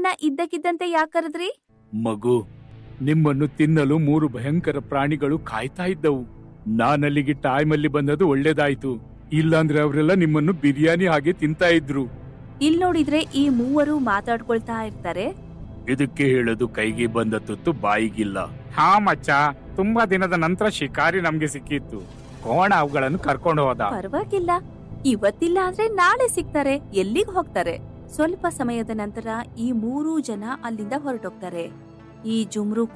ನನ್ನನ್ನ ಇದ್ದಕ್ಕಿದ್ದಂತೆ ಯಾಕೆ ಕರೆದ್ರಿ ಮಗು ನಿಮ್ಮನ್ನು ತಿನ್ನಲು ಮೂರು ಭಯಂಕರ ಪ್ರಾಣಿಗಳು ಕಾಯ್ತಾ ಇದ್ದವು ನಾನಲ್ಲಿಗೆ ಟೈಮಲ್ಲಿ ಬಂದದ್ದು ಒಳ್ಳೇದಾಯ್ತು ಇಲ್ಲಾಂದ್ರೆ ಅವರೆಲ್ಲ ನಿಮ್ಮನ್ನು ಬಿರಿಯಾನಿ ಹಾಗೆ ತಿಂತಾ ಇದ್ರು ಇಲ್ ನೋಡಿದ್ರೆ ಈ ಮೂವರು ಮಾತಾಡ್ಕೊಳ್ತಾ ಇರ್ತಾರೆ ಇದಕ್ಕೆ ಹೇಳೋದು ಕೈಗೆ ಬಂದ ತುತ್ತು ಬಾಯಿಗಿಲ್ಲ ಹಾ ಮಚ್ಚ ತುಂಬಾ ದಿನದ ನಂತರ ಶಿಕಾರಿ ನಮ್ಗೆ ಸಿಕ್ಕಿತ್ತು ಕೋಣ ಅವುಗಳನ್ನು ಕರ್ಕೊಂಡು ಹೋದ ಪರವಾಗಿಲ್ಲ ಇವತ್ತಿಲ್ಲ ಅಂದ್ರೆ ನಾಳೆ ಸಿಗ್ತಾರೆ ಎಲ್ಲಿಗ್ ಹೋಗ್ತಾರೆ ಸ್ವಲ್ಪ ಸಮಯದ ನಂತರ ಈ ಮೂರೂ ಜನ ಅಲ್ಲಿಂದ ಹೊರಟೋಗ್ತಾರೆ ಈ ಜುಮ್ರು